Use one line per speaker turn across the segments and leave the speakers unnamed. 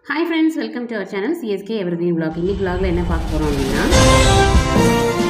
hi friends welcome to our channel CSK evergreen vlog இன்னைக்கு vlogல என்ன பார்க்க போகிறோம் அப்படின்னா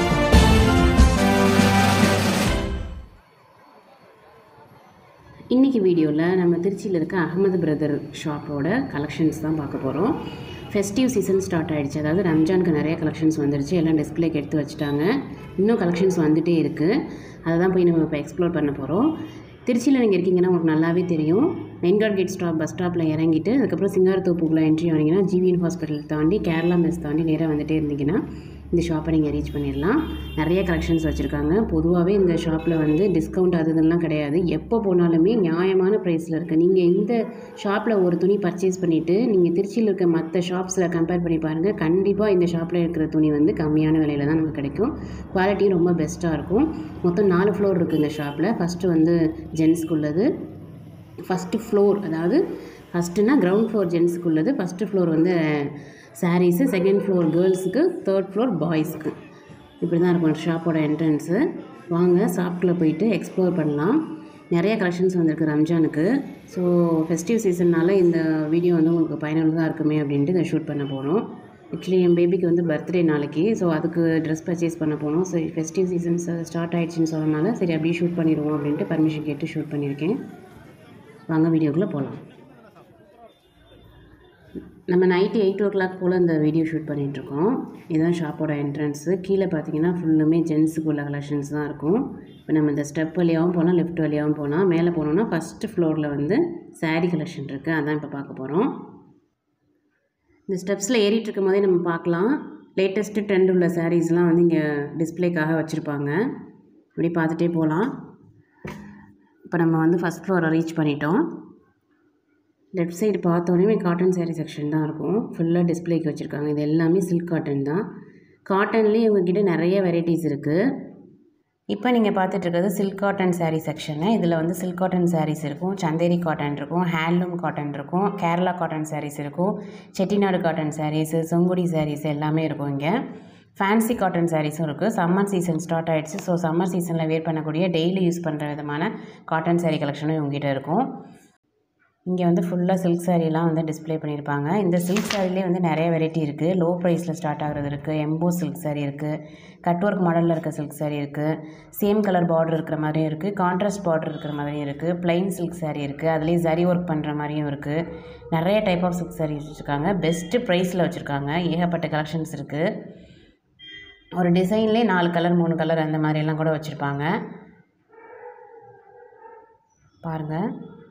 இன்றைக்கி வீடியோவில் நம்ம திருச்சியில் இருக்க அகமது பிரதர் ஷாப்போட கலெக்ஷன்ஸ் தான் பார்க்க போகிறோம் ஃபெஸ்டிவ் சீசன் ஸ்டார்ட் ஆயிடுச்சு அதாவது ரம்ஜானுக்கு நிறைய கலெக்ஷன்ஸ் வந்துருச்சு எல்லாம் டிஸ்பிளேக்கு எடுத்து வச்சுட்டாங்க இன்னும் கலெக்ஷன்ஸ் வந்துட்டே இருக்குது அதை தான் போய் நம்ம இப்போ எக்ஸ்ப்ளோர் பண்ண போகிறோம் திருச்சியில் நீங்கள் இருக்கீங்கன்னா உங்களுக்கு நல்லாவே தெரியும் மெயின்கார்ட் கேட் ஸ்டாப் பஸ் ஸ்டாப்பில் இறங்கிட்டு அதுக்கப்புறம் சிங்காரத்தோப்புக்குள்ளே என்ட்ரி ஆனீங்கன்னா ஜிவிஎன் ஹாஸ்பிட்டல் தாண்டி கேரளா மெஸ் தாண்டி நேராக வந்துட்டே இருந்தீங்கன்னா இந்த ஷாப்பை நீங்கள் ரீச் பண்ணிடலாம் நிறைய கலெக்ஷன்ஸ் வச்சுருக்காங்க பொதுவாகவே இந்த ஷாப்பில் வந்து டிஸ்கவுண்ட் அது இதெல்லாம் கிடையாது எப்போ போனாலுமே நியாயமான ப்ரைஸில் இருக்குது நீங்கள் இந்த ஷாப்பில் ஒரு துணி பர்ச்சேஸ் பண்ணிவிட்டு நீங்கள் திருச்சியில் இருக்க மற்ற ஷாப்ஸில் கம்பேர் பண்ணி பாருங்கள் கண்டிப்பாக இந்த ஷாப்பில் இருக்கிற துணி வந்து கம்மியான விலையில் தான் நமக்கு கிடைக்கும் குவாலிட்டியும் ரொம்ப பெஸ்ட்டாக இருக்கும் மொத்தம் நாலு ஃப்ளோர் இருக்குது இந்த ஷாப்பில் ஃபஸ்ட்டு வந்து ஜென்ஸ்க்குள்ளது ஃபஸ்ட்டு ஃப்ளோர் அதாவது ஃபஸ்ட்டுனா கிரவுண்ட் ஃப்ளோர் ஜென்ஸுக்குள்ளது ஃபஸ்ட்டு ஃப்ளோர் வந்து சாரீஸு செகண்ட் ஃப்ளோர் கேர்ள்ஸுக்கு தேர்ட் ஃப்ளோர் பாய்ஸ்க்கு இப்படி தான் இருக்கும் ஷாப்போட என்ட்ரன்ஸு வாங்க ஷாப்புக்குள்ளே போயிட்டு எக்ஸ்ப்ளோர் பண்ணலாம் நிறைய கலெக்ஷன்ஸ் வந்திருக்கு ரம்ஜானுக்கு ஸோ ஃபெஸ்டிவ் சீசன்னால இந்த வீடியோ வந்து உங்களுக்கு பயனுள்ளதாக இருக்குமே அப்படின்ட்டு இதை ஷூட் பண்ண போகிறோம் ஆக்சுவலி என் பேபிக்கு வந்து பர்த்டே நாளைக்கு ஸோ அதுக்கு ட்ரெஸ் பர்ச்சேஸ் பண்ண போனோம் ஸோ ஃபெஸ்டிவ் சீசன்ஸ் ஸ்டார்ட் ஆயிடுச்சுன்னு சொன்னனால சரி அப்படியே ஷூட் பண்ணிடுவோம் அப்படின்ட்டு பர்மிஷன் கேட்டு ஷூட் பண்ணியிருக்கேன் வாங்க வீடியோக்குள்ளே போகலாம் நம்ம நைட்டு எயிட் ஓ கிளாக் போல் இந்த வீடியோ ஷூட் பண்ணிகிட்ருக்கோம் இதுதான் ஷாப்போட என்ட்ரன்ஸு கீழே பார்த்தீங்கன்னா ஃபுல்லுமே ஜென்ஸுக்குள்ள கலெக்ஷன்ஸ் தான் இருக்கும் இப்போ நம்ம இந்த ஸ்டெப் வழியாகவும் போனால் லெஃப்ட் வழியாகவும் போனால் மேலே போனோம்னா ஃபஸ்ட்டு ஃப்ளோரில் வந்து saree கலெக்ஷன் இருக்குது அதான் இப்போ பார்க்க போகிறோம் இந்த ஸ்டெப்ஸில் ஏறிட்டு இருக்கும் போதே நம்ம பார்க்கலாம் லேட்டஸ்ட்டு ட்ரெண்ட் உள்ள சாரீஸ்லாம் வந்து இங்கே டிஸ்ப்ளேக்காக வச்சுருப்பாங்க இப்படி பார்த்துட்டே போகலாம் இப்போ நம்ம வந்து ஃபஸ்ட் ஃப்ளோரை ரீச் பண்ணிட்டோம் லெஃப்ட் சைடு பார்த்தோன்னே காட்டன் saree செக்ஷன் தான் இருக்கும் ஃபுல்லாக டிஸ்ப்ளேக்கு வச்சுருக்காங்க இது எல்லாமே சில்க் காட்டன் தான் காட்டன்லேயே இவங்ககிட்ட நிறைய வெரைட்டிஸ் இருக்குது இப்போ நீங்கள் பார்த்துட்டு இருக்கிறது சில்க் காட்டன் saree செக்ஷனு இதில் வந்து சில்க் காட்டன் sarees இருக்கும் சந்தேரி காட்டன் இருக்கும் ஹேண்ட்லூம் காட்டன் இருக்கும் கேரளா காட்டன் sarees இருக்கும் Chettinad cotton sarees Sungudi sarees எல்லாமே இருக்கும் இங்கே ஃபேன்சி காட்டன் சாரீஸும் இருக்குது சம்மர் சீசன் ஸ்டார்ட் ஆகிடுச்சு ஸோ சம்மர் சீசனில் வேர் பண்ணக்கூடிய டெய்லி யூஸ் பண்ணுற விதமான காட்டன் saree கலெக்ஷனும் இவங்ககிட்ட இருக்கும் இங்கே வந்து ஃபுல்லாக சில்க் சாரீலாம் வந்து டிஸ்ப்ளே பண்ணியிருப்பாங்க இந்த சில்க் சாரிலே வந்து நிறைய வெரைட்டி இருக்குது லோ ப்ரைஸில் ஸ்டார்ட் ஆகிறது இருக்குது எம்போ சில்க் saree இருக்குது கட் ஒர்க் மாடலில் இருக்க சில்க் saree இருக்குது சேம் கலர் பார்டர் இருக்கிற மாதிரியும் இருக்குது கான்ட்ராஸ்ட் பார்டர் இருக்கிற மாதிரியும் இருக்குது plain சில்க் saree இருக்குது அதுலேயே ஜரி ஒர்க் பண்ணுற மாதிரியும் இருக்குது நிறைய டைப் ஆஃப் சில்க் sarees வச்சுருக்காங்க பெஸ்ட்டு ப்ரைஸில் வச்சுருக்காங்க ஏகப்பட்ட கலெக்ஷன்ஸ் இருக்குது ஒரு டிசைன்லேயே நாலு கலர் மூணு கலர் அந்த மாதிரியெல்லாம் கூட வச்சுருப்பாங்க பாருங்கள்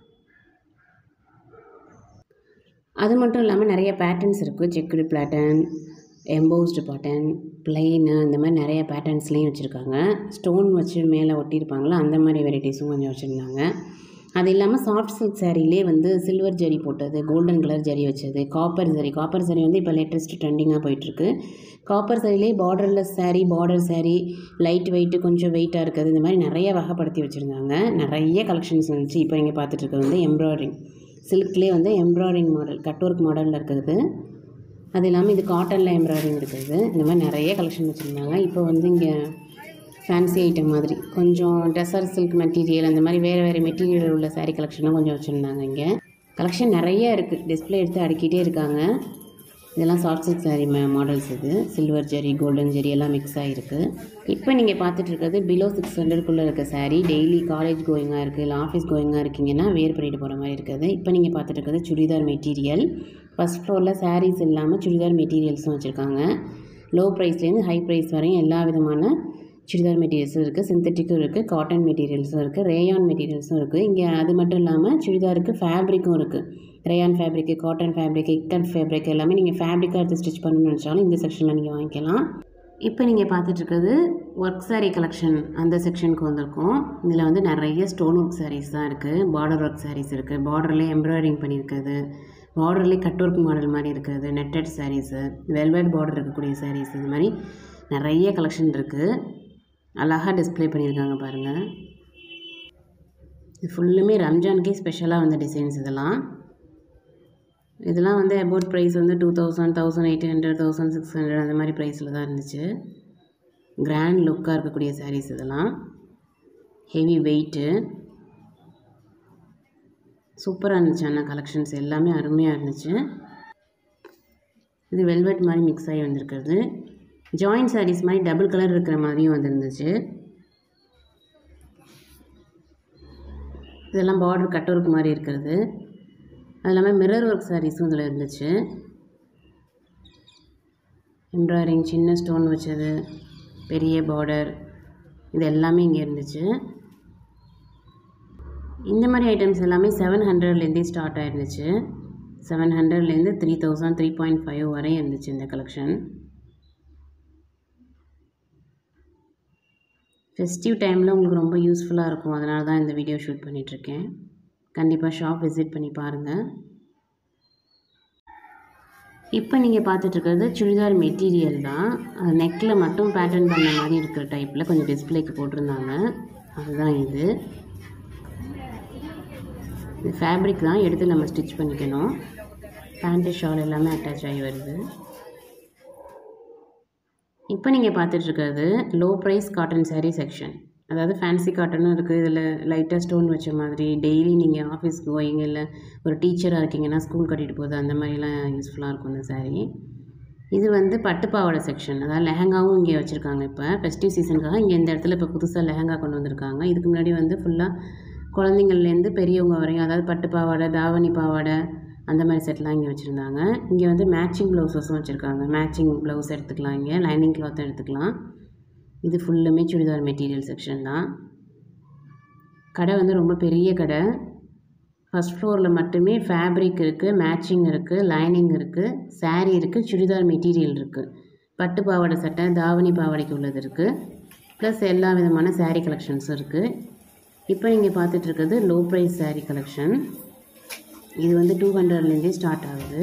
அது மட்டும் இல்லாமல் நிறைய பேட்டர்ன்ஸ் இருக்குது checked pattern embossed pattern plain இந்த மாதிரி நிறைய பேட்டர்ன்ஸ்லேயும் வச்சுருக்காங்க ஸ்டோன் வச்சு மேலே ஒட்டியிருப்பாங்களா அந்த மாதிரி வெரைட்டிஸும் கொஞ்சம் வச்சுருந்தாங்க அது இல்லாமல் சாஃப்ட் சில்க் சாரீலே வந்து சில்வர் ஜரி போட்டது கோல்டன் கலர் ஜரி வச்சது காப்பர் ஜரி காப்பர் ஜரி வந்து இப்போ லேட்டஸ்ட் ட்ரெண்டிங்காக போயிட்டுருக்கு காப்பர் சாரிலே borderless saree border saree light weight கொஞ்சம் வெயிட்டாக இருக்குது இந்த மாதிரி நிறைய வகைப்படுத்தி வச்சுருந்தாங்க நிறைய கலெக்ஷன்ஸ் வந்துச்சு இப்போ நீங்கள் பார்த்துட்டு இருக்கிறது வந்து எம்ப்ராய்டரிங் சில்க்லேயே வந்து எம்ப்ராய்டிங் மாடல் கட் ஒர்க் மாடலில் இருக்குது அது இல்லாமல் இது காட்டனில் எம்ப்ராய்டிங் இருக்குது இந்த மாதிரி நிறைய கலெக்ஷன் வச்சுருந்தாங்க இப்போ வந்து இங்கே ஃபேன்சி ஐட்டம் மாதிரி கொஞ்சம் டெசர் சில்க் மெட்டீரியல் அந்த மாதிரி வேறு வேறு மெட்டீரியல் உள்ள saree கலெக்ஷனும் கொஞ்சம் வச்சுருந்தாங்க இங்கே கலெக்ஷன் நிறைய இருக்குது டிஸ்ப்ளே எடுத்து அடுக்கிட்டே இருக்காங்க இதெல்லாம் சாஃப்ட் சில்க் saree மாடல்ஸ் இது சில்வர் ஜெரி கோல்டன் ஜெரி எல்லாம் மிக்ஸ் ஆகிருக்கு இப்போ நீங்கள் பார்த்துட்டு இருக்கிறது பிலோ சிக்ஸ் ஹண்ட்ரட்குள்ளே இருக்க saree டெய்லி காலேஜ் கோயிங்காக இருக்குது இல்லை ஆஃபீஸ் கோயிங்காக இருக்கீங்கன்னா வேர் பண்ணிட்டு போகிற மாதிரி இருக்குது இப்போ நீங்கள் பார்த்துட்டு இருக்கிறது சுடிதார் மெட்டீரியல் ஃபஸ்ட் ஃப்ளோரில் sarees இல்லாமல் சுடிதார் மெட்டீரியல்ஸும் வச்சுருக்காங்க லோ ப்ரைஸ்லேருந்து ஹை ப்ரைஸ் வரையும் எல்லா விதமான சுடிதார் மெட்டீரியல்ஸும் இருக்குது சிந்தட்டிக்கும் இருக்குது காட்டன் மெட்டீரியல்ஸும் இருக்குது ரேயான் மெட்டீரியல்ஸும் இருக்குது இங்கே அது மட்டும் இல்லாமல் சுடிதாருக்கு ஃபேப்ரிக்கும் இருக்குது ரேயான் ஃபேப்ரிக்கு காட்டன் ஃபேப்ரிக் இக்கன் ஃபேப்ரிக் எல்லாமே நீங்கள் ஃபேப்ரிக்காக எடுத்து ஸ்டிச் பண்ணணும்னு நினச்சாலும் இந்த செக்ஷனில் நீங்கள் வாங்கிக்கலாம் இப்போ நீங்கள் பார்த்துட்டு இருக்கிறது ஒர்க் saree கலெக்ஷன் அந்த செக்ஷனுக்கு வந்திருக்கோம் இதில் வந்து நிறைய ஸ்டோன் ஒர்க் sarees தான் இருக்குது பார்டர் ஒர்க் sarees இருக்குது பார்டர்லேயே எம்ப்ராய்டிங் பண்ணியிருக்குது பார்டர்லேயே கட் ஒர்க் மாடல் மாதிரி இருக்குது நெட்டட் சாரீஸு வெல்வெட் பார்டர் இருக்கக்கூடிய sarees இந்த மாதிரி நிறைய கலெக்ஷன் இருக்குது அழகாக டிஸ்ப்ளே பண்ணியிருக்காங்க பாருங்கள் இது ஃபுல்லுமே ரம்ஜானுக்கே ஸ்பெஷலாக வந்த டிசைன்ஸ் இதெல்லாம் இதெல்லாம் வந்து அபவுட் ப்ரைஸ் வந்து two thousand thousand eight hundred thousand six hundred அந்த மாதிரி ப்ரைஸில் தான் இருந்துச்சு கிராண்ட் லுக்காக இருக்கக்கூடிய சாரீஸ் இதெல்லாம் ஹெவி வெயிட்டு சூப்பராக இருந்துச்சு அண்ணா கலெக்ஷன்ஸ் எல்லாமே அருமையாக இருந்துச்சு இது வெல்வெட் மாதிரி மிக்ஸ் ஆகி வந்திருக்கிறது ஜாயின்ட் சாரீஸ் மாதிரி டபுள் கலர் இருக்கிற மாதிரியும் வந்துருந்துச்சு இதெல்லாம் பார்டர் கட் ஒர்க் மாதிரி இருக்கிறது அது இல்லாமல் மிரர் ஒர்க் சாரீஸும் இதில் இருந்துச்சு எம்ப்ராய்டிங் சின்ன ஸ்டோன் வச்சது பெரிய பார்டர் இது எல்லாமே இங்கே இருந்துச்சு இந்த மாதிரி ஐட்டம்ஸ் எல்லாமே செவன் ஹண்ட்ரட்லேருந்தே ஸ்டார்ட் ஆயிருந்துச்சு செவன் ஹண்ட்ரட்லேருந்து three thousand three point five வரை இருந்துச்சு இந்த கலெக்ஷன் ஃபெஸ்டிவ் டைமில் உங்களுக்கு ரொம்ப யூஸ்ஃபுல்லாக இருக்கும் அதனால தான் இந்த வீடியோ ஷூட் பண்ணிகிட்ருக்கேன் கண்டிப்பாக ஷாப் விசிட் பண்ணி பாருங்கள் இப்போ நீங்கள் பார்த்துட்ருக்கிறது சுடிதார் மெட்டீரியல் தான் அது நெக்கில் மட்டும் பேட்டர்ன் பண்ண மாதிரி இருக்கிற டைப்பில் கொஞ்சம் டிஸ்பிளேக்கு போட்டிருந்தாங்க அதுதான் இது இது ஃபேப்ரிக் தான் எடுத்து நம்ம ஸ்டிச் பண்ணிக்கணும் பேண்ட்டு ஷால் எல்லாமே அட்டாச் ஆகி வருது இப்போ நீங்கள் பார்த்துட்ருக்கிறது low price cotton saree section அதாவது ஃபேன்சி காட்டனும் இருக்குது இதில் லைட்டாக ஸ்டோன் வச்ச மாதிரி டெய்லி நீங்கள் ஆஃபீஸ்க்கு போவீங்க இல்லை ஒரு டீச்சராக இருக்கீங்கன்னா ஸ்கூல் கட்டிட்டு போகுது அந்த மாதிரிலாம் யூஸ்ஃபுல்லாக இருக்கும் இந்த saree இது வந்து பட்டுப்பாவாடை செக்ஷன் அதாவது லெஹங்காவும் இங்கே வச்சுருக்காங்க இப்போ ஃபெஸ்டிவ் சீசனுக்காக இங்கே இந்த இடத்துல இப்போ புதுசாக லெஹங்கா கொண்டு வந்திருக்காங்க இதுக்கு முன்னாடி வந்து ஃபுல்லாக குழந்தைங்கள்லேருந்து பெரியவங்க வரையும் அதாவது பட்டு பாவாடை தாவணி பாவாடை அந்த மாதிரி செட்லாம் இங்கே வச்சுருந்தாங்க இங்கே வந்து மேட்சிங் ப்ளவுசஸும் வச்சுருக்காங்க மேட்சிங் ப்ளவுஸ் எடுத்துக்கலாம் இங்கே லைனிங் கிளாத்தும் எடுத்துக்கலாம் இது ஃபுல்லுமே சுடிதார் மெட்டீரியல் செக்ஷன் தான் கடை வந்து ரொம்ப பெரிய கடை ஃபஸ்ட் ஃப்ளோரில் மட்டுமே ஃபேப்ரிக் இருக்குது மேட்சிங் இருக்குது லைனிங் இருக்குது saree இருக்குது சுடிதார் மெட்டீரியல் இருக்குது பட்டு பாவாடை சட்டை தாவணி பாவாடைக்கு உள்ளது இருக்குது ப்ளஸ் எல்லா விதமான saree கலெக்ஷன்ஸும் இருக்குது இப்போ நீங்கள் பார்த்துட்ருக்கிறது லோ ப்ரைஸ் saree கலெக்ஷன் இது வந்து டூ ஹண்ட்ரட்லேருந்தே ஸ்டார்ட் ஆகுது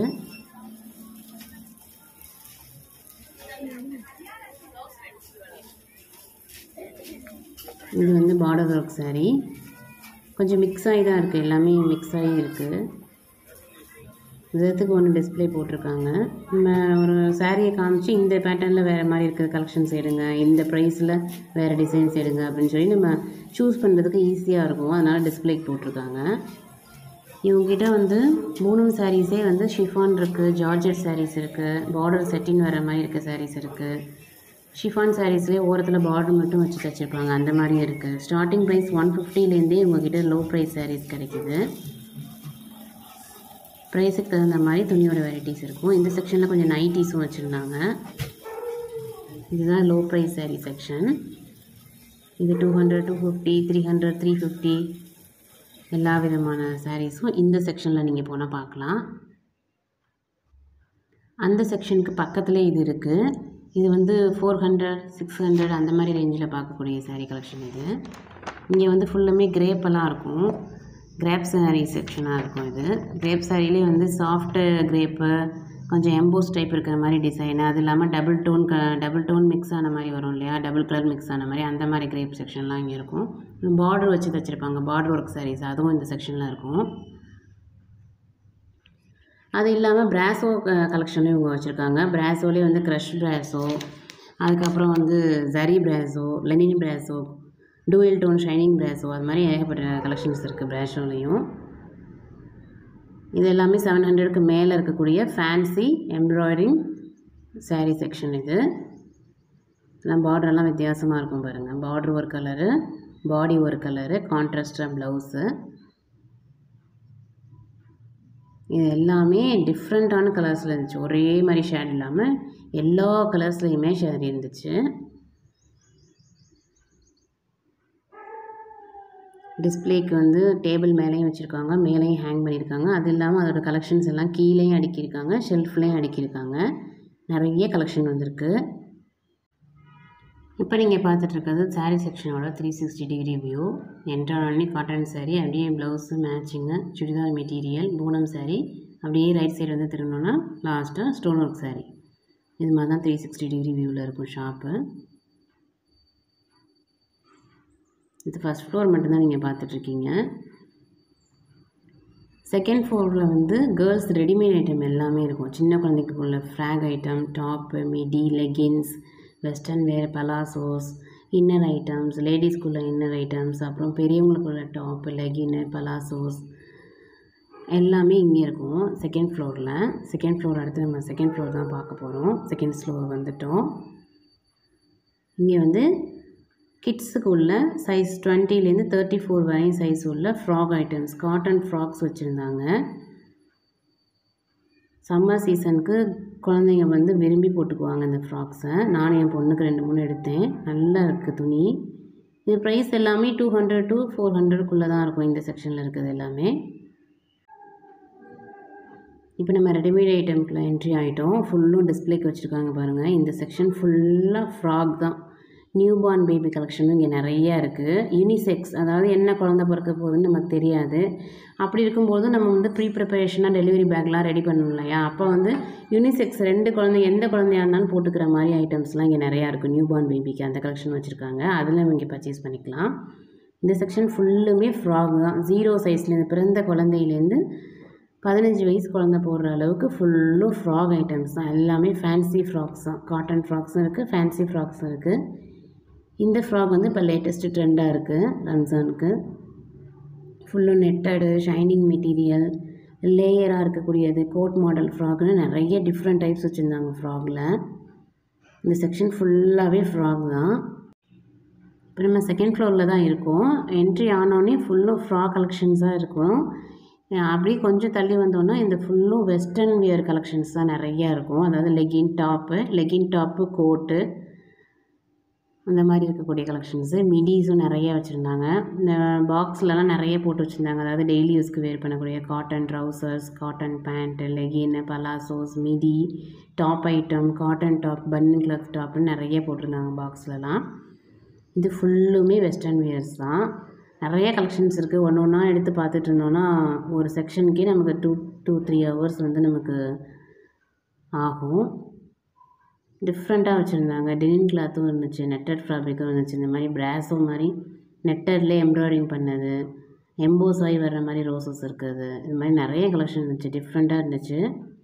இது வந்து பார்டர் ஒர்க் saree கொஞ்சம் மிக்ஸ் ஆகி தான் இருக்குது எல்லாமே மிக்ஸ் ஆகி இருக்குது விதத்துக்கு ஒன்று டிஸ்ப்ளே போட்டிருக்காங்க நம்ம ஒரு சாரியை காமிச்சு இந்த பேட்டர்னில் வேறு மாதிரி இருக்கிற கலெக்ஷன்ஸ் எடுங்க இந்த ப்ரைஸில் வேறு டிசைன்ஸ் எடுங்க அப்படின்னு சொல்லி நம்ம சூஸ் பண்ணுறதுக்கு ஈஸியாக இருக்கும் அதனால் டிஸ்ப்ளேக்கு போட்டிருக்காங்க இவங்ககிட்ட வந்து மூணும் சாரீஸே வந்து ஷிஃபான் இருக்குது ஜார்ஜெட் சாரீஸ் இருக்குது பார்டர் செட்டின் வர மாதிரி இருக்க சாரீஸ் இருக்குது ஷிஃபான் சாரீஸ்லேயே ஓரத்தில் பார்டர் மட்டும் வச்சு தச்சிருப்பாங்க அந்த மாதிரி இருக்குது ஸ்டார்டிங் ப்ரைஸ் ஒன் ஃபிஃப்டிலேருந்தே உங்ககிட்ட லோ ப்ரைஸ் சாரீஸ் கிடைக்குது ப்ரைஸுக்கு தகுந்த மாதிரி துணியோட வெரைட்டிஸ் இருக்கும் இந்த செக்ஷனில் கொஞ்சம் நைட்டிஸும் வச்சுருந்தாங்க இதுதான் லோ ப்ரைஸ் saree செக்ஷன் இது two hundred two fifty three hundred three fifty எல்லா விதமான சாரீஸும் இந்த செக்ஷனில் நீங்கள் போனால் பார்க்கலாம் அந்த செக்ஷனுக்கு பக்கத்துலேயே இது இருக்குது இது வந்து ஃபோர் ஹண்ட்ரட் சிக்ஸ் ஹண்ட்ரட் அந்த மாதிரி ரேஞ்சில் பார்க்கக்கூடிய saree கலெக்ஷன் இது இங்கே வந்து ஃபுல்லுமே கிரேப்பெல்லாம் இருக்கும் கிரேப் saree செக்ஷனாக இருக்கும் இது கிரேப் சாரிலே வந்து சாஃப்ட்டு கிரேப்பு கொஞ்சம் எம்போஸ் டைப் இருக்கிற மாதிரி டிசைனு அது இல்லாமல் டபுள் டோன் க டபுள் டோன் மிக்ஸ் ஆன மாதிரி வரும் இல்லையா டபுள் கலர் மிக்ஸ் ஆன மாதிரி அந்த மாதிரி கிரேப் செக்ஷன்லாம் இங்கே இருக்கும் பார்டர் வச்சு தச்சுருப்பாங்க பார்டர் ஒர்க் sarees அதுவும் இந்த செக்ஷனில் இருக்கும் அது இல்லாமல் பிராசோ கலெக்ஷனும் இவங்க வச்சுருக்காங்க பிராசோலேயே வந்து க்ரஷ் பிராசோ அதுக்கப்புறம் வந்து ஜரி brasso linen brasso dual tone shining brasso அது மாதிரி ஏகப்பட்ட கலெக்ஷன்ஸ் இருக்குது பிராஷோலையும் இது எல்லாமே செவன் ஹண்ட்ரடுக்கு மேலே இருக்கக்கூடிய ஃபேன்சி எம்ப்ராய்டிங் saree செக்ஷன் இது எல்லாம் பார்டர்லாம் வித்தியாசமாக இருக்கும் பாருங்கள் பார்டர் ஒரு கலரு பாடி ஒரு கலரு கான்ட்ராஸ்டாக ப்ளவுஸு இது எல்லாமே டிஃப்ரெண்ட்டான கலர்ஸில் இருந்துச்சு ஒரே மாதிரி ஷேட் இல்லாமல் எல்லா கலர்ஸ்லேயுமே ஷேட் இருந்துச்சு டிஸ்ப்ளேக்கு வந்து டேபிள் மேலேயும் வச்சுருக்காங்க மேலேயும் ஹேங் பண்ணியிருக்காங்க அது இல்லாமல் அதோட கலெக்ஷன்ஸ் எல்லாம் கீழேயும் அடுக்கியிருக்காங்க ஷெல்ஃப்லேயும் அடுக்கியிருக்காங்க நிறைய கலெக்ஷன் வந்திருக்கு இப்போ நீங்கள் பார்த்துட்ருக்கிறது saree செக்ஷனோட த்ரீ சிக்ஸ்டி டிகிரி வியூ என்ட்ரானே காட்டன் saree அப்படியே blouse matching churidar material Poonam saree அப்படியே ரைட் சைடு வந்து திரும்பினோன்னா லாஸ்ட்டாக ஸ்டோன் ஒர்க் saree இது மாதிரி தான் த்ரீ சிக்ஸ்டி டிகிரி வியூவில் இருக்கும் ஷாப்பு இது ஃபஸ்ட் ஃப்ளோர் மட்டும்தான் நீங்கள் பார்த்துட்ருக்கீங்க செகண்ட் ஃப்ளோரில் வந்து கேர்ள்ஸ் ரெடிமேட் ஐட்டம் எல்லாமே இருக்கும் சின்ன குழந்தைக்கு உள்ள frock item top midi leggings western wear palazzos inner items லேடிஸ்க்குள்ள இன்னர் ஐட்டம்ஸ் அப்புறம் பெரியவங்களுக்குள்ள டாப்பு லெகின்னு பலாசோஸ் எல்லாமே இங்கே இருக்கும் செகண்ட் ஃப்ளோரில் செகண்ட் ஃப்ளோர் அடுத்து நம்ம செகண்ட் ஃப்ளோர் தான் பார்க்க போகிறோம் செகண்ட் ஃப்ளோர் வந்துட்டோம் இங்கே வந்து கிட்ஸுக்கு உள்ள சைஸ் டுவெண்ட்டிலேருந்து தேர்ட்டி ஃபோர் வரையும் சைஸ் உள்ள ஃப்ராக் ஐட்டம்ஸ் காட்டன் ஃப்ராக்ஸ் வச்சுருந்தாங்க சம்மர் சீசனுக்கு குழந்தைங்க வந்து விரும்பி போட்டுக்குவாங்க இந்த ஃப்ராக்ஸை நானும் என் பொண்ணுக்கு ரெண்டு மூணு எடுத்தேன் நல்லா இருக்குது துணி இது ப்ரைஸ் எல்லாமே டூ ஹண்ட்ரட் டு ஃபோர் ஹண்ட்ரட்குள்ளே தான் இருக்கும் இந்த செக்ஷனில் இருக்கிறது எல்லாமே இப்போ நம்ம ரெடிமேட் ஐட்டம்க்குள்ள என்ட்ரி ஆகிட்டோம் ஃபுல்லும் டிஸ்பிளேக்கு வச்சுருக்காங்க பாருங்கள் இந்த செக்ஷன் ஃபுல்லாக ஃப்ராக் தான் நியூ பார்ன் பேபி கலெக்ஷனும் இங்கே நிறையா இருக்குது யூனிசெக்ஸ் அதாவது என்ன குழந்த பிறக்க போகுதுன்னு நமக்கு தெரியாது அப்படி இருக்கும்போது நம்ம வந்து ப்ரீ ப்ரிப்பரேஷனாக டெலிவரி பேக்லாம் ரெடி பண்ணணும் இல்லையா அப்போ வந்து யூனிசெக்ஸ் ரெண்டு குழந்தை எந்த குழந்தையா இருந்தாலும் போட்டுக்கிற மாதிரி ஐட்டம்ஸ்லாம் இங்கே நிறையா இருக்குது நியூ பார்ன் பேபிக்கு அந்த கலெக்ஷன் வச்சுருக்காங்க அதில் இங்கே பர்ச்சேஸ் பண்ணிக்கலாம் இந்த செக்ஷன் ஃபுல்லுமே ஃப்ராக் தான் ஜீரோ சைஸ்லேருந்து பிறந்த குழந்தையிலேருந்து பதினஞ்சு வயசு குழந்த போடுற அளவுக்கு ஃபுல்லும் ஃப்ராக் ஐட்டம்ஸ் தான் எல்லாமே ஃபேன்சி ஃப்ராக்ஸ் தான் காட்டன் ஃப்ராக்ஸும் இருக்குது ஃபேன்சி ஃப்ராக்ஸும் இருக்குது இந்த ஃப்ராக் வந்து இப்போ லேட்டஸ்ட்டு ட்ரெண்டாக இருக்குது ரம்ஜானுக்கு ஃபுல்லும் நெட்டடு ஷைனிங் மெட்டீரியல் லேயராக இருக்கக்கூடியது கோட் மாடல் ஃப்ராக்னு நிறைய டிஃப்ரெண்ட் டைப்ஸ் வச்சுருந்தாங்க ஃப்ராகில் இந்த செக்ஷன் ஃபுல்லாகவே ஃப்ராக் தான் இப்போ நம்ம செகண்ட் ஃப்ளோரில் தான் இருக்கோம் என்ட்ரி ஆனோடனே ஃபுல்லும் ஃப்ராக் கலெக்ஷன்ஸாக இருக்கும் அப்படியே கொஞ்சம் தள்ளி வந்தோன்னா இந்த ஃபுல்லும் வெஸ்டர்ன் வியர் கலெக்ஷன்ஸ் தான் நிறையா இருக்கும் அதாவது legging top legging top coat அந்த மாதிரி இருக்கக்கூடிய கலெக்ஷன்ஸு மிடிஸும் நிறைய வச்சுருந்தாங்க இந்த பாக்ஸ்லலாம் நிறைய போட்டு வச்சுருந்தாங்க அதாவது டெய்லி யூஸ்க்கு வேர் பண்ணக்கூடிய cotton trousers cotton pant legging palazzos midi top item cotton top பன்னு கிளாத் டாப்னு நிறைய போட்டிருந்தாங்க பாக்ஸ்லலாம் இது ஃபுல்லுமே வெஸ்டர்ன் வியர்ஸ் தான் நிறைய கலெக்ஷன்ஸ் இருக்குது ஒன்று ஒன்றா எடுத்து பார்த்துட்டு இருந்தோன்னா ஒரு செக்ஷனுக்கே நமக்கு டூ டூ த்ரீ ஹவர்ஸ் வந்து நமக்கு ஆகும் டிஃப்ரெண்ட்டாக வச்சுருந்தாங்க டெனிம் கிளாத்தும் இருந்துச்சு நெட்டட் ஃபேப்ரிக்கும் இருந்துச்சு இந்த மாதிரி பிராஸோ மாதிரி நெட்டட்லேயே எம்ப்ராய்டிங் பண்ணது எம்போஸ் ஆகி வர்ற மாதிரி ரோசஸ் இருக்குது இது மாதிரி நிறைய கலெக்ஷன் இருந்துச்சு டிஃப்ரெண்ட்டாக இருந்துச்சு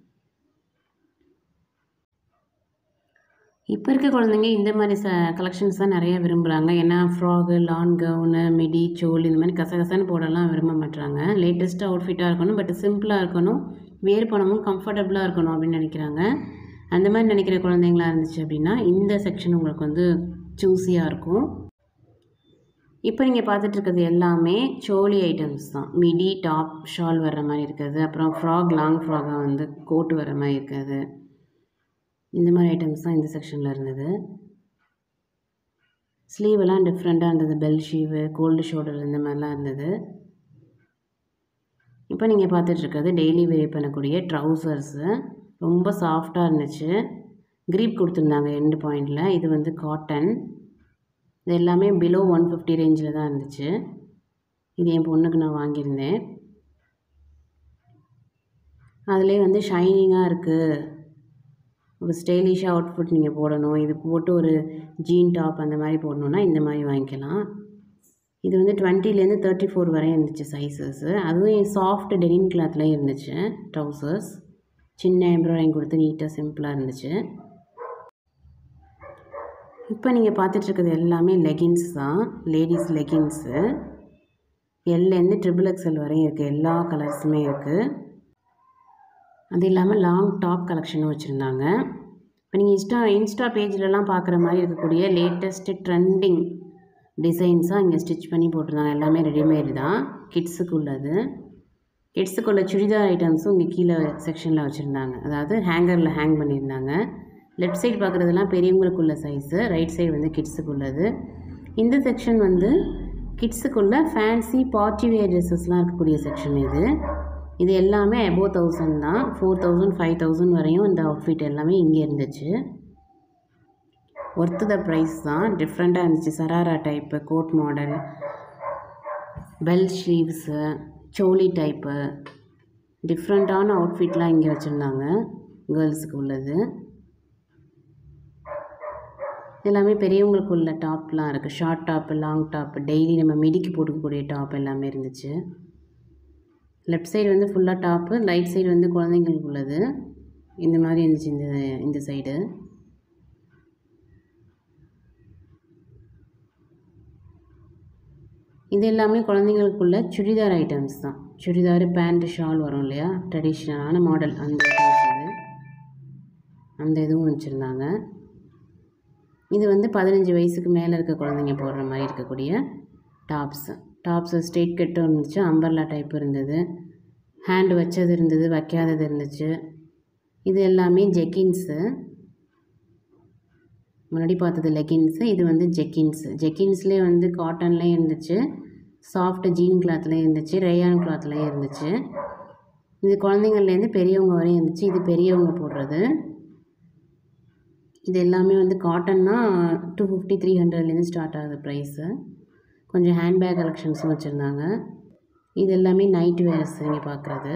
இப்போ இருக்க குழந்தைங்க இந்த மாதிரி ச கலெக்ஷன்ஸ் தான் நிறைய விரும்புகிறாங்க ஏன்னா ஃப்ராகு லான் கவுனு மிடி சோல் இந்த மாதிரி கசகசன்னு போடலாம் விரும்ப மாட்டாங்க லேட்டஸ்ட்டாக அவுட்ஃபிட்டாக இருக்கணும் பட் சிம்பிளாக இருக்கணும் வேர் பண்ணவும் கம்ஃபர்டபுளாக இருக்கணும் அப்படின்னு நினைக்கிறாங்க அந்த மாதிரி நினைக்கிற குழந்தைங்களா இருந்துச்சு அப்படின்னா இந்த செக்ஷன் உங்களுக்கு வந்து சூஸியாக இருக்கும் இப்போ நீங்கள் பார்த்துட்டு இருக்கிறது எல்லாமே சோலி ஐட்டம்ஸ் தான் மிடி டாப் ஷால் வர்ற மாதிரி இருக்கிறது அப்புறம் ஃப்ராக் லாங் ஃப்ராகாக வந்து கோட்டு வர்ற மாதிரி இருக்கிறது இந்த மாதிரி ஐட்டம்ஸ் தான் இந்த செக்ஷனில் இருந்தது ஸ்லீவெல்லாம் டிஃப்ரெண்ட்டாக இருந்தது பெல் ஷீவு கோல்டு ஷோல்டர் இந்த மாதிரிலாம் இருந்தது இப்போ நீங்கள் பார்த்துட்ருக்கிறது டெய்லி வேர் பண்ணக்கூடிய ட்ரௌசர்ஸு ரொம்ப சாஃப்டாக இருந்துச்சு க்ரீப் கொடுத்துருந்தாங்க எண்டு பாயிண்டில் இது வந்து காட்டன் இது எல்லாமே பிலோ ஒன் ஃபிஃப்டி ரேஞ்சில் தான் இருந்துச்சு இது என் பொண்ணுக்கு நான் வாங்கியிருந்தேன் அதிலே வந்து ஷைனிங்காக இருக்குது ஒரு ஸ்டைலிஷாக அவுட்ஃபிட் நீங்கள் போடணும் இது போட்டு ஒரு ஜீன் டாப் அந்த மாதிரி போடணுன்னா இந்த மாதிரி வாங்கிக்கலாம் இது வந்து டுவெண்ட்டிலேருந்து தேர்ட்டி ஃபோர் வரையும் இருந்துச்சு சைஸஸ்ஸு அதுவும் சாஃப்ட் டெனிம் கிளாத்லேயும் இருந்துச்சு ட்ரௌசர்ஸ் சின்ன எம்ப்ராய்டிங் கொடுத்து நீட்டாக சிம்பிளாக இருந்துச்சு இப்போ நீங்கள் பார்த்துட்ருக்கிறது எல்லாமே லெகின்ஸ் தான் லேடிஸ் லெகின்ஸு எல்லேருந்து ட்ரிபிள் எக்ஸல் வரையும் இருக்குது எல்லா கலர்ஸுமே இருக்குது அது இல்லாமல் லாங் டாப் கலெக்ஷனும் வச்சுருந்தாங்க இப்போ நீங்கள் இன்ஸ்டா இன்ஸ்டா பேஜ்லலாம் பார்க்குற மாதிரி இருக்கக்கூடிய லேட்டஸ்ட்டு ட்ரெண்டிங் டிசைன்ஸாக இங்கே ஸ்டிச் பண்ணி போட்டிருந்தாங்க எல்லாமே ரெடிமேட் தான் கிட்ஸுக்கு உள்ளது கிட்ஸுக்குள்ள சுடிதார் ஐட்டம்ஸும் இங்கே கீழே செக்ஷனில் வச்சுருந்தாங்க அதாவது ஹேங்கரில் ஹேங் பண்ணியிருந்தாங்க லெஃப்ட் சைடு பார்க்குறதெல்லாம் பெரியவங்களுக்குள்ள சைஸு ரைட் சைடு வந்து கிட்ஸுக்கு உள்ளது இந்த செக்ஷன் வந்து கிட்ஸுக்குள்ள ஃபேன்சி பார்ட்டி வேர் ட்ரெஸ்ஸஸ்லாம் இருக்கக்கூடிய செக்ஷன் இது இது எல்லாமே அபோவ் தௌசண்ட் தான் ஃபோர் தௌசண்ட் ஃபைவ் தௌசண்ட் வரையும் இந்த அவுட்ஃபிட் எல்லாமே இங்கே இருந்துச்சு ஒர்த்து த ப்ரைஸ் தான் டிஃப்ரெண்ட்டாக இருந்துச்சு sharara type coat model bell sleeves choli type டிஃப்ரெண்ட்டான அவுட்ஃபிட்லாம் இங்கே வச்சுருந்தாங்க கேர்ள்ஸுக்கு உள்ளது எல்லாமே பெரியவங்களுக்கு உள்ள டாப்லாம் இருக்குது short top long top daily நம்ம மிடிக்கு போட்டுக்கக்கூடிய டாப் எல்லாமே இருந்துச்சு லெஃப்ட் சைடு வந்து ஃபுல்லாக டாப்பு ரைட் சைடு வந்து குழந்தைங்களுக்கு உள்ளது இந்த மாதிரி இருந்துச்சு இந்த இந்த சைடு இது எல்லாமே குழந்தைங்களுக்குள்ள சுடிதார் ஐட்டம்ஸ் தான் சுடிதார் பேண்ட் ஷால் வரும் இல்லையா ட்ரெடிஷ்னலான மாடல் அந்த items இது அந்த இதுவும் வச்சுருந்தாங்க இது வந்து பதினஞ்சு வயசுக்கு மேலே இருக்க குழந்தைங்க போடுற மாதிரி இருக்கக்கூடிய டாப்ஸு டாப்ஸு ஸ்ட்ரெயிட் கட்டும் இருந்துச்சு அம்பர்லா டைப் இருந்தது ஹேண்ட் வச்சது இருந்தது வைக்காதது இருந்துச்சு இது எல்லாமே ஜெக்கின்ஸு முன்னாடி பார்த்தது லெகின்ஸு இது வந்து ஜெக்கின்ஸு ஜெக்கின்ஸ்லேயே வந்து காட்டன்லேயும் இருந்துச்சு சாஃப்ட் ஜீன் கிளாத்லேயும் இருந்துச்சு ரேயான் கிளாத்லேயும் இருந்துச்சு இது குழந்தைங்கள்லேருந்து பெரியவங்க வரையும் இருந்துச்சு இது பெரியவங்க போடுறது இது எல்லாமே வந்து காட்டன்னா டூ ஃபிஃப்டி த்ரீ ஹண்ட்ரட்லேருந்து ஸ்டார்ட் ஆகுது ப்ரைஸு கொஞ்சம் ஹேண்ட்பேக் கலெக்ஷன்ஸும் வச்சுருந்தாங்க இது எல்லாமே நைட் வேர்ஸ் இங்கே பார்க்குறது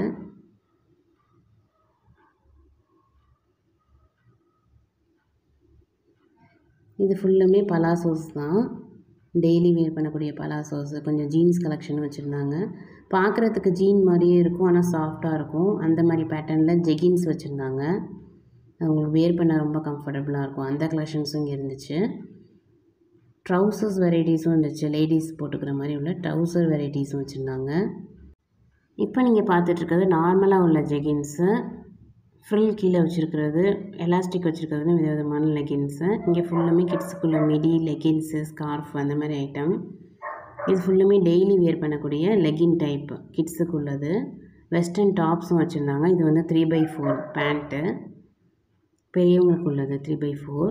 இது ஃபுல்லுமே பலாசோஸ் தான் டெய்லி வேர் பண்ணக்கூடிய பலாசோஸ் கொஞ்சம் ஜீன்ஸ் கலெக்ஷன் வச்சுருந்தாங்க பார்க்குறதுக்கு ஜீன் மாதிரியே இருக்கும் ஆனால் சாஃப்டாக இருக்கும் அந்த மாதிரி பேட்டர்னில் ஜெகின்ஸ் வச்சுருந்தாங்க அது உங்களுக்கு வேர் பண்ண ரொம்ப கம்ஃபர்டபுளாக இருக்கும் அந்த கலெக்ஷன்ஸும் இங்கே இருந்துச்சு ட்ரௌசர்ஸ் வெரைட்டிஸும் இருந்துச்சு லேடிஸ் போட்டுக்கிற மாதிரி உள்ள ட்ரௌசர் வெரைட்டிஸும் வச்சுருந்தாங்க இப்போ நீங்கள் பார்த்துட்ருக்கிறது நார்மலாக உள்ள ஜெகின்ஸு ஃப்ரில் கீழே வச்சுருக்கிறது எலாஸ்டிக் வச்சுருக்கிறது விதவிதமான லெகின்ஸு இங்கே ஃபுல்லுமே கிட்ஸுக்குள்ள மிடி லெகின்ஸு ஸ்கார்ஃப் அந்த மாதிரி ஐட்டம் இது ஃபுல்லுமே டெய்லி வியர் பண்ணக்கூடிய லெகின் டைப் கிட்ஸுக்கு உள்ளது வெஸ்டர்ன் டாப்ஸும் வச்சுருந்தாங்க இது வந்து த்ரீ பை ஃபோர் பேண்ட்டு பெரியவங்களுக்கு உள்ளது த்ரீ பை ஃபோர்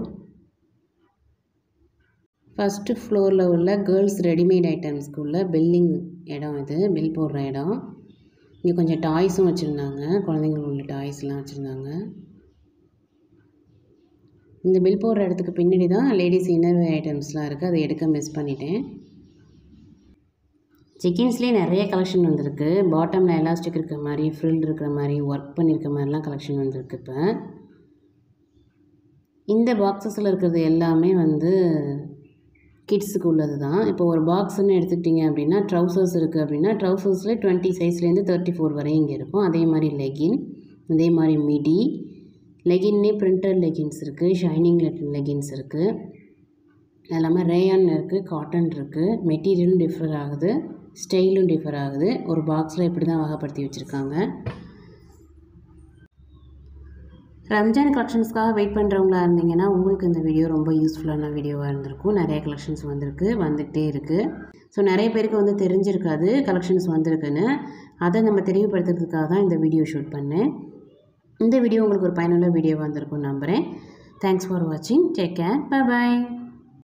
ஃபஸ்ட்டு ஃப்ளோரில் உள்ள கேர்ள்ஸ் ரெடிமேட் ஐட்டம்ஸ்க்கு உள்ள பில்லிங் இடம் இது பில் போடுற இடம் இங்கே கொஞ்சம் டாய்ஸும் வச்சுருந்தாங்க குழந்தைங்களுக்கு உள்ள டாய்ஸ்லாம் வச்சுருந்தாங்க இந்த பில் போடுற இடத்துக்கு பின்னாடி தான் லேடிஸ் இன்னர்வேர் ஐட்டம்ஸ்லாம் இருக்குது அதை எடுக்க மிஸ் பண்ணிட்டேன் ஜெக்கின்ஸ்லேயே நிறைய கலெக்ஷன் வந்திருக்கு பாட்டமில் எலாஸ்டிக் இருக்கிற மாதிரி ஃப்ரில் இருக்கிற மாதிரி ஒர்க் பண்ணியிருக்க மாதிரிலாம் கலெக்ஷன் வந்திருக்கு இப்போ இந்த பாக்ஸஸில் இருக்கிறது எல்லாமே வந்து கிட்ஸுக்கு உள்ளது தான் இப்போ ஒரு பாக்ஸ்ன்னு எடுத்துக்கிட்டிங்க அப்படின்னா ட்ரௌசர்ஸ் இருக்குது அப்படின்னா ட்ரௌசர்ஸில் டுவெண்ட்டி சைஸ்லேருந்து தேர்ட்டி ஃபோர் வரை இங்கே இருக்கும் அதே மாதிரி லெகின் அதே மாதிரி மிடி லெகின்னே பிரிண்டட் லெகின்ஸ் இருக்குது ஷைனிங் லெகின்ஸ் இருக்குது எல்லாமே ரேயான் இருக்குது காட்டன் இருக்குது மெட்டீரியலும் டிஃபர் ஆகுது ஸ்டைலும் டிஃபர் ஆகுது ஒரு பாக்ஸில் இப்படி தான் வகைப்படுத்தி வச்சுருக்காங்க ரம்ஜான் கலெக்ஷன்ஸ்க்காக வெயிட் பண்ணுறவங்களா இருந்தீங்கன்னா உங்களுக்கு இந்த வீடியோ ரொம்ப யூஸ்ஃபுல்லான வீடியோவாக இருந்திருக்கும் நிறைய கலெக்ஷன்ஸ் வந்திருக்கு வந்துகிட்டே இருக்குது ஸோ நிறைய பேருக்கு வந்து தெரிஞ்சிருக்காது கலெக்ஷன்ஸ் வந்திருக்குன்னு அதை நம்ம தெளிவுபடுத்துறதுக்காக தான் இந்த வீடியோ ஷூட் பண்ணேன் இந்த வீடியோ உங்களுக்கு ஒரு பயனுள்ள வீடியோ வந்திருக்கும் நம்புகிறேன் தேங்க்ஸ் ஃபார் வாட்சிங் டேக் கேர் பை பாய்